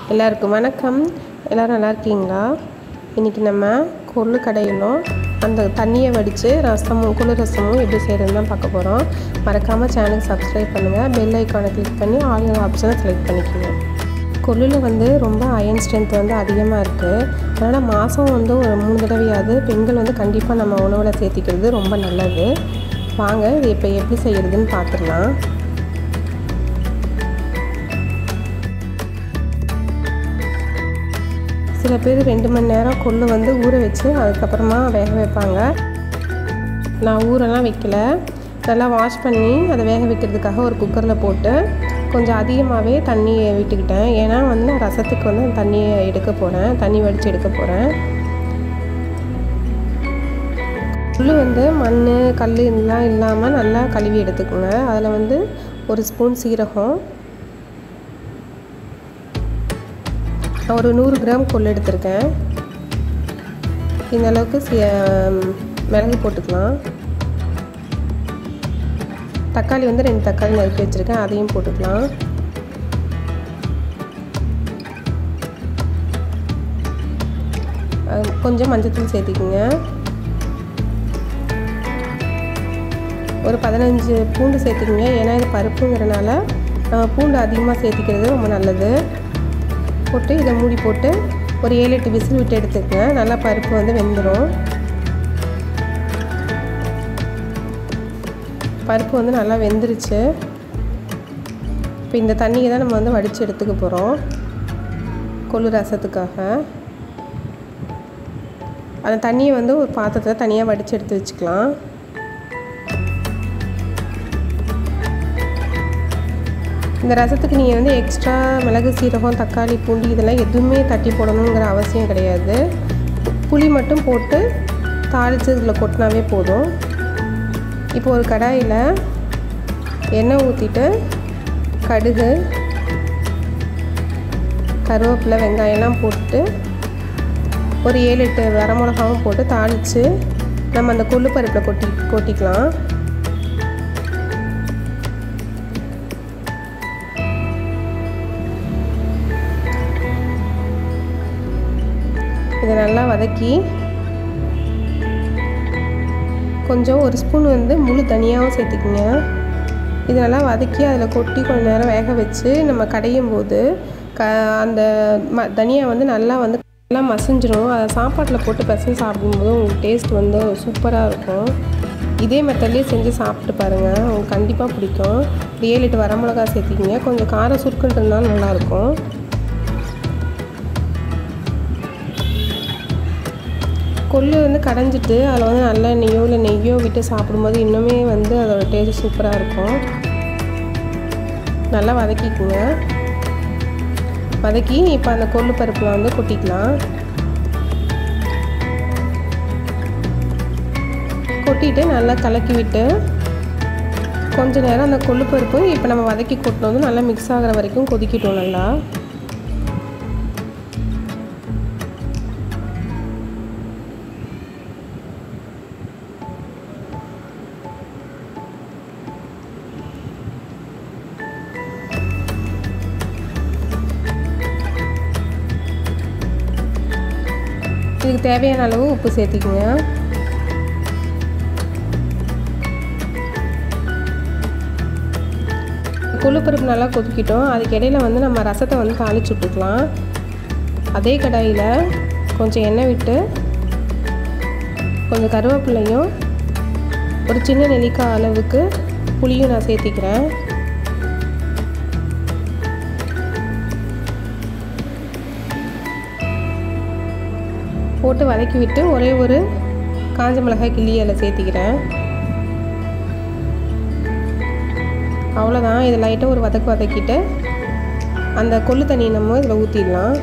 எல்லாருக்கும் வணக்கம் எல்லோரும் நல்லா இருக்கீங்களா இன்றைக்கி நம்ம கொள்ளு கடையிலும் அந்த தண்ணியை வடித்து ரசமும் குளிர் ரசமும் எப்படி செய்கிறதுன்னு தான் பார்க்க போகிறோம் மறக்காமல் சேனலுக்கு சப்ஸ்கிரைப் பண்ணுங்கள் பெல் ஐக்கானை கிளிக் பண்ணி ஆல் ஆப்ஷனை செலக்ட் பண்ணிக்கோங்க கொள்ளில் வந்து ரொம்ப அயன் ஸ்ட்ரென்த் வந்து அதிகமாக இருக்குது அதனால் மாதம் வந்து ஒரு மூணு தடவையாவது பெண்கள் வந்து கண்டிப்பாக நம்ம உணவில் சேர்த்திக்கிறது ரொம்ப நல்லது வாங்க இது இப்போ எப்படி செய்கிறதுன்னு பார்த்துடலாம் சில பேர் ரெண்டு மணி நேரம் கொள்ளு வந்து ஊற வச்சு அதுக்கப்புறமா வேக வைப்பாங்க நான் ஊரெல்லாம் வைக்கல நல்லா வாஷ் பண்ணி அதை வேக வைக்கிறதுக்காக ஒரு குக்கரில் போட்டு கொஞ்சம் அதிகமாகவே தண்ணியை விட்டுக்கிட்டேன் ஏன்னா வந்து நான் ரசத்துக்கு வந்து தண்ணியை எடுக்க போகிறேன் தண்ணி வடித்து எடுக்க போகிறேன் புல் வந்து மண் கல் இதெல்லாம் இல்லாமல் நல்லா கழுவி எடுத்துக்கோங்க அதில் வந்து ஒரு ஸ்பூன் சீரகம் நான் ஒரு நூறு கிராம் கொள்ளு எடுத்திருக்கேன் இந்த அளவுக்கு சி மிளகு போட்டுக்கலாம் தக்காளி வந்து ரெண்டு தக்காளி நறுக்கி வச்சுருக்கேன் அதையும் போட்டுக்கலாம் கொஞ்சம் மஞ்சத்தூள் சேர்த்திக்கோங்க ஒரு பதினஞ்சு பூண்டு சேர்த்துக்குங்க ஏன்னா இது பருப்புங்கிறனால பூண்டு அதிகமாக சேர்த்திக்கிறது ரொம்ப நல்லது போட்டு இதை மூடி போட்டு ஒரு ஏழு எட்டு விசில் விட்டு எடுத்துக்கங்க நல்லா பருப்பு வந்து வெந்துடும் பருப்பு வந்து நல்லா வெந்துருச்சு இப்போ இந்த தண்ணியை தான் நம்ம வந்து வடித்து எடுத்துக்க போகிறோம் கொள்ளு ரசத்துக்காக அந்த தண்ணியை வந்து ஒரு பாத்திரத்தில் தனியாக வடித்து எடுத்து வச்சுக்கலாம் இந்த ரசத்துக்கு நீங்கள் வந்து எக்ஸ்ட்ரா மிளகு சீரகம் தக்காளி பூண்டு இதெல்லாம் எதுவுமே தட்டி போடணுங்கிற அவசியம் கிடையாது புளி மட்டும் போட்டு தாளித்து இதில் கொட்டினாவே போதும் இப்போ ஒரு கடாயில் எண்ணெய் ஊற்றிட்டு கடுகு கருவேப்பிலை வெங்காயம்லாம் போட்டு ஒரு ஏழு எட்டு வரமிளகாவும் போட்டு தாளித்து நம்ம அந்த கொள்ளு பருப்பில் கொட்டி கொட்டிக்கலாம் இதை நல்லா வதக்கி கொஞ்சம் ஒரு ஸ்பூன் வந்து முழு தனியாகவும் சேர்த்துக்குங்க இது நல்லா வதக்கி அதில் கொட்டி கொஞ்சம் நேரம் வேக வச்சு நம்ம கடையும் போது க அந்த ம தனியாக வந்து நல்லா வந்து நல்லா மசிஞ்சிரும் அதை சாப்பாட்டில் போட்டு பசங்க சாப்பிடும்போது உங்களுக்கு டேஸ்ட் வந்து சூப்பராக இருக்கும் இதே மெத்தட்லேயே செஞ்சு சாப்பிட்டு பாருங்கள் உங்களுக்கு கண்டிப்பாக பிடிக்கும் ஏழு எட்டு வரமிளகா சேர்த்திக்கிங்க கொஞ்சம் காரம் சுருக்குன்றதுனால நல்லாயிருக்கும் கொள்ளு வந்து கடைஞ்சிட்டு அதில் வந்து நல்ல நெய்யோ இல்லை நெய்யோ விட்டு சாப்பிடும்போது இன்னுமே வந்து அதோடய டேஸ்ட் சூப்பராக இருக்கும் நல்லா வதக்கிக்குங்க வதக்கி இப்போ அந்த கொள்ளு பருப்பில் வந்து கொட்டிக்கலாம் கொட்டிட்டு நல்லா கலக்கி விட்டு கொஞ்ச நேரம் அந்த கொள்ளு பருப்பும் இப்போ நம்ம வதக்கி கொட்டினதும் நல்லா மிக்ஸ் ஆகிற வரைக்கும் கொதிக்கிட்டோம் நல்லா இதுக்கு தேவையான அளவு உப்பு சேர்த்திக்குங்க கொள்ளுப்பருப்பு நல்லா கொதிக்கிட்டோம் அதுக்கு இடையில வந்து நம்ம ரசத்தை வந்து தாளிச்சு விட்டுக்கலாம் அதே கடாயில் கொஞ்சம் எண்ணெய் விட்டு கொஞ்சம் கருவேப்பிலையும் ஒரு சின்ன நெல்லிக்காய் அளவுக்கு புளியும் நான் சேர்த்திக்கிறேன் போட்டு வதக்கி விட்டு ஒரே ஒரு காஞ்ச மிளகாய் கிள்ளி அதில் சேர்த்திக்கிறேன் அவ்வளோதான் இதை லைட்டாக ஒரு வதக்கு வதக்கிட்டு அந்த கொள்ளு தண்ணி நம்ம இதில் ஊற்றிடலாம்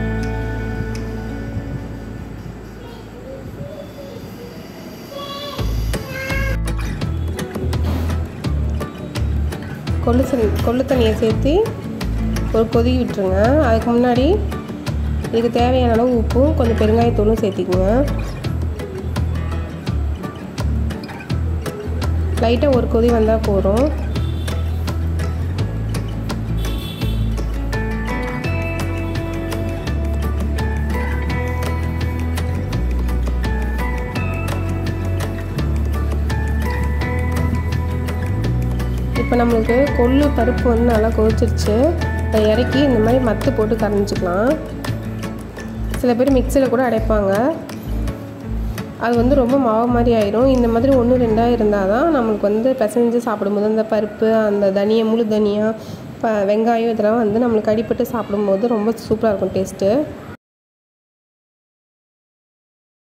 கொள்ளு கொள்ளு தண்ணியை சேர்த்து ஒரு கொதி விட்டுருங்க அதுக்கு முன்னாடி இதுக்கு தேவையான அளவு உப்பும் கொஞ்சம் பெருங்காயத்தூளும் சேர்த்திக்குங்க லைட்டாக ஒரு கொதி வந்தால் போதும் இப்போ நம்மளுக்கு கொள்ளு பருப்பு வந்து நல்லா கொதிச்சிருச்சு அதை இறக்கி இந்த மாதிரி மத்து போட்டு கரைஞ்சிக்கலாம் சில பேர் மிக்சியில் கூட அடைப்பாங்க அது வந்து ரொம்ப மாவு மாதிரி ஆயிரும் இந்த மாதிரி ஒன்று ரெண்டாக இருந்தால் தான் நம்மளுக்கு வந்து பிசைஞ்சு சாப்பிடும்போது அந்த பருப்பு அந்த தனியா முழு தனியா ப வெங்காயம் இதெல்லாம் வந்து நம்மளுக்கு அடிப்பட்டு சாப்பிடும்போது ரொம்ப சூப்பராக இருக்கும் டேஸ்ட்டு